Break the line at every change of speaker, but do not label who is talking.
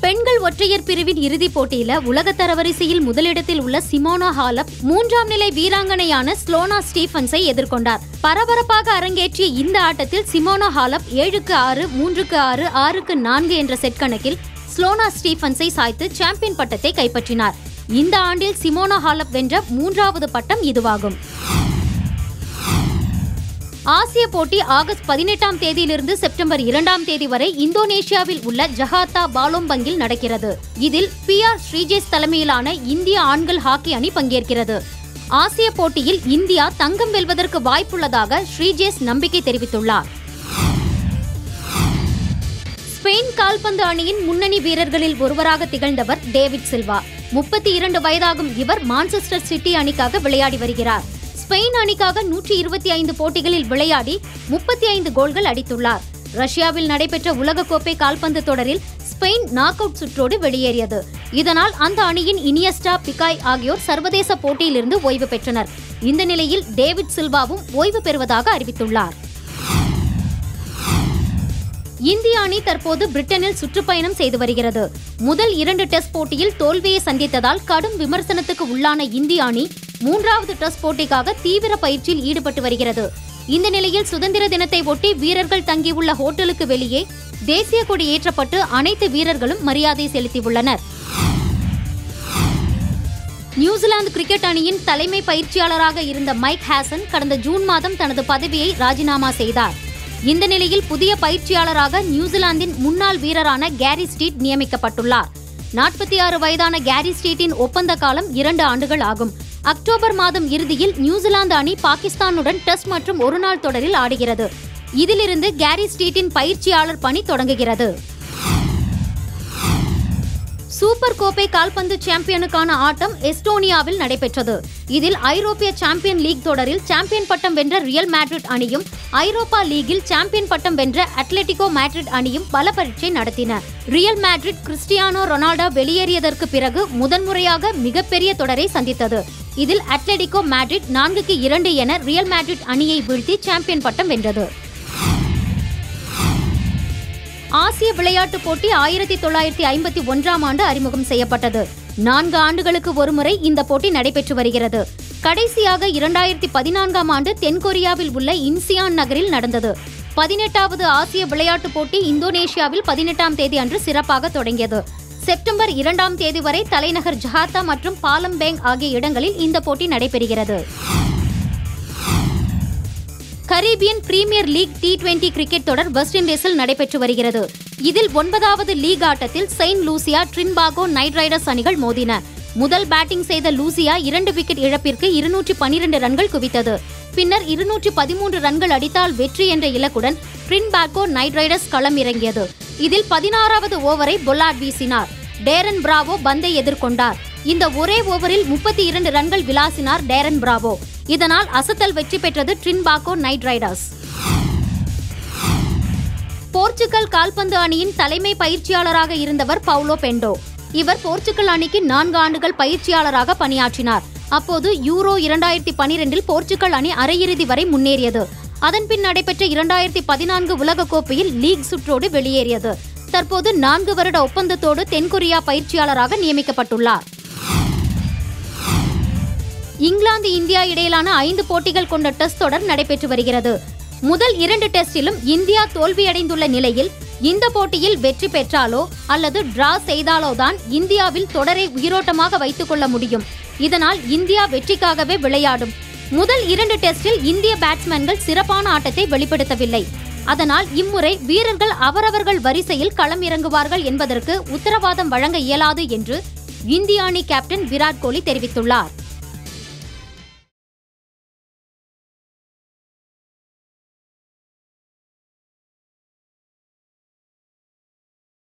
பெண்கள் ஒற்றையர் பிரிவின் இறுதிப் போட்டியில உலக தரவரிசையில் முதலிடத்தில் உள்ள சிமோனா ஹாலப் மூன்றாம் நிலை வீராங்கனையான ஸ்லோனா ஸ்டீஃபன்ஸை எதிர்கொண்டார் பரபரப்பாக அரங்கேற்றிய இந்த ஆட்டத்தில் சிமோனா ஹாலப் ஏழுக்கு ஆறு மூன்றுக்கு ஆறு ஆறுக்கு நான்கு என்ற செட் கணக்கில் ஸ்லோனா ஸ்டீஃபன்ஸை சாய்த்து சாம்பியன் பட்டத்தை கைப்பற்றினார் இந்த ஆண்டில் சிமோனா ஹாலப் வென்ற மூன்றாவது பட்டம் இதுவாகும் ஆசிய போட்டி ஆகஸ்ட் பதினெட்டாம் தேதியிலிருந்து செப்டம்பர் இரண்டாம் தேதி வரை இந்தோனேஷியாவில் உள்ள ஜகார்த்தா பாலோம்பங்கில் நடக்கிறது இதில் பி ஆர் ஸ்ரீஜேஷ் தலைமையிலான இந்திய ஆண்கள் ஹாக்கி அணி பங்கேற்கிறது ஆசிய போட்டியில் இந்தியா தங்கம் வெல்வதற்கு வாய்ப்புள்ளதாக ஸ்ரீஜேஷ் நம்பிக்கை தெரிவித்துள்ளார் ஸ்பெயின் கால்பந்து அணியின் முன்னணி வீரர்களில் ஒருவராக திகழ்ந்தவர் டேவிட் சில்வா முப்பத்தி இரண்டு வயதாகும் இவர் மான்செஸ்டர் சிட்டி அணிக்காக விளையாடி வருகிறார் ஸ்பெயின் அணிக்காக நூற்றி இருபத்தி ஐந்து போட்டிகளில் விளையாடி முப்பத்தி ஐந்து கோல்கள் அடித்துள்ளார் ரஷ்யாவில் நடைபெற்ற உலகக்கோப்பை கால்பந்து தொடரில் ஸ்பெயின் நாக் அவுட் சுற்றோடு வெளியேறியது இதனால் அந்த அணியின் இனியஸ்டா பிகாய் ஆகியோர் சர்வதேச போட்டியிலிருந்து ஓய்வு பெற்றனர் இந்த நிலையில் டேவிட் சில்வாவும் ஓய்வு பெறுவதாக அறிவித்துள்ளார் இந்திய அணி தற்போது பிரிட்டனில் சுற்றுப்பயணம் செய்து வருகிறது முதல் இரண்டு டெஸ்ட் போட்டியில் தோல்வியை சந்தித்ததால் கடும் விமர்சனத்துக்கு உள்ளான இந்திய அணி மூன்றாவது டெஸ்ட் போட்டிக்காக தீவிர பயிற்சியில் ஈடுபட்டு வருகிறது இந்த நிலையில் சுதந்திர தினத்தை ஒட்டி வீரர்கள் தங்கியுள்ள ஹோட்டலுக்கு வெளியே தேசிய கொடி ஏற்றப்பட்டு அனைத்து வீரர்களும் மரியாதை செலுத்தியுள்ளனர் நியூசிலாந்து கிரிக்கெட் அணியின் தலைமை பயிற்சியாளராக இருந்த மைக் ஹாசன் கடந்த ஜூன் மாதம் தனது பதவியை ராஜினாமா செய்தார் இந்த நிலையில் புதிய பயிற்சியாளராக நியூசிலாந்தின் முன்னாள் வீரரான கேரி ஸ்ட்ரீட் நியமிக்கப்பட்டுள்ளார் நாற்பத்தி ஆறு வயதான கேரி ஸ்ட்ரீட்டின் ஒப்பந்த காலம் இரண்டு ஆண்டுகள் ஆகும் அக்டோபர் மாதம் இறுதியில் நியூசிலாந்து அணி பாகிஸ்தானுடன் டெஸ்ட் மற்றும் ஒருநாள் தொடரில் ஆடுகிறது இதிலிருந்து கேரி ஸ்ட்ரீட்டின் பயிற்சியாளர் பணி தொடங்குகிறது சூப்பர் கோப்பை கால்பந்து சாம்பியனுக்கான ஆட்டம் எஸ்டோனியாவில் நடைபெற்றது இதில் ஐரோப்பிய சாம்பியன் லீக் தொடரில் சாம்பியன் பட்டம் வென்ற ரியல் மேட்ரிட் அணியும் ஐரோப்பா லீகில் சாம்பியன் பட்டம் வென்ற அத்லெட்டிகோ மேட்ரிட் அணியும் பல பரீட்சை நடத்தின ரியல் மேட்ரிட் கிறிஸ்டியானோ ரொனால்டோ வெளியேறியதற்கு பிறகு முதன்முறையாக மிகப்பெரிய தொடரை சந்தித்தது இதில் அத்லெட்டிகோ மேட்ரிட் நான்குக்கு இரண்டு என ரியல் மேட்ரிட் அணியை வீழ்த்தி சாம்பியன் பட்டம் வென்றது ஆசிய விளையாட்டுப் போட்டி ஆயிரத்தி தொள்ளாயிரத்தி ஐம்பத்தி ஒன்றாம் ஆண்டு அறிமுகம் செய்யப்பட்டது நான்கு ஆண்டுகளுக்கு ஒருமுறை இந்த போட்டி நடைபெற்று வருகிறது கடைசியாக இரண்டாயிரத்தி பதினான்காம் ஆண்டு தென்கொரியாவில் உள்ள இன்சியான் நகரில் நடந்தது பதினெட்டாவது ஆசிய விளையாட்டுப் போட்டி இந்தோனேஷியாவில் பதினெட்டாம் தேதி அன்று சிறப்பாக தொடங்கியது செப்டம்பர் இரண்டாம் தேதி வரை தலைநகர் ஜகார்த்தா மற்றும் பாலம்பேங் ஆகிய இடங்களில் இந்த போட்டி நடைபெறுகிறது Caribbean Premier League T twenty cricket தொடர் வெஸ்ட் இண்டீஸில் நடைபெற்று வருகிறது இதில் ஒன்பதாவது லீக் ஆட்டத்தில் Saint Lucia Trinbago Knight Riders அணிகள் மோதின முதல் பேட்டிங் செய்த லூசியா இரண்டு விக்கெட் இழப்பிற்கு இருநூற்றி பனிரெண்டு ரன்கள் குவித்தது பின்னர் இருநூற்றி பதிமூன்று ரன்கள் அடித்தால் வெற்றி என்ற இலக்குடன் ட்ரின்பாகோ நைட் ரைடர்ஸ் களம் இறங்கியது இதில் பதினாறாவது ஓவரை பொல்லாட் வீசினார் டேரன் பிராவோ பந்தை எதிர்கொண்டார் இந்த ஒரே ஓவரில் முப்பத்தி இரண்டு ரன்கள் விளாசினார் டேரன் பிராவோ இதனால் அசத்தல் வெற்றி பெற்றது ட்ரின்பாகோ நைட் ரைடர்ஸ் போர்ச்சுகல் கால்பந்து அணியின் தலைமை பயிற்சியாளராக இருந்தவர் பவுலோ பெண்டோ இவர் போர்ச்சுகல் அணிக்கு நான்கு ஆண்டுகள் பயிற்சியாளராக பணியாற்றினார் அப்போது யூரோ இரண்டாயிரத்தி பனிரெண்டில் போர்ச்சுகல் அணி அரையிறுதி வரை முன்னேறியது அதன்பின் நடைபெற்ற இரண்டாயிரத்தி பதினான்கு உலகக்கோப்பையில் லீக் சுற்றோடு வெளியேறியது தற்போது நான்கு வருட ஒப்பந்தத்தோடு தென்கொரியா பயிற்சியாளராக நியமிக்கப்பட்டுள்ளார் இங்கிலாந்து இந்தியா இடையிலான ஐந்து போட்டிகள் கொண்ட டெஸ்ட் தொடர் நடைபெற்று வருகிறது முதல் இரண்டு டெஸ்டிலும் இந்தியா தோல்வியடைந்துள்ள நிலையில் இந்த போட்டியில் வெற்றி பெற்றாலோ அல்லது டிரா செய்தாலோ தான் இந்தியாவில் தொடரை உயிரோட்டமாக வைத்துக் கொள்ள முடியும் இதனால் இந்தியா வெற்றிக்காகவே விளையாடும் முதல் இரண்டு டெஸ்டில் இந்திய பேட்ஸ்மேன்கள் சிறப்பான ஆட்டத்தை வெளிப்படுத்தவில்லை அதனால் இம்முறை வீரர்கள் அவரவர்கள் வரிசையில் களம் இறங்குவார்கள் என்பதற்கு உத்தரவாதம் வழங்க இயலாது என்று இந்திய அணி கேப்டன் விராட் கோலி தெரிவித்துள்ளார்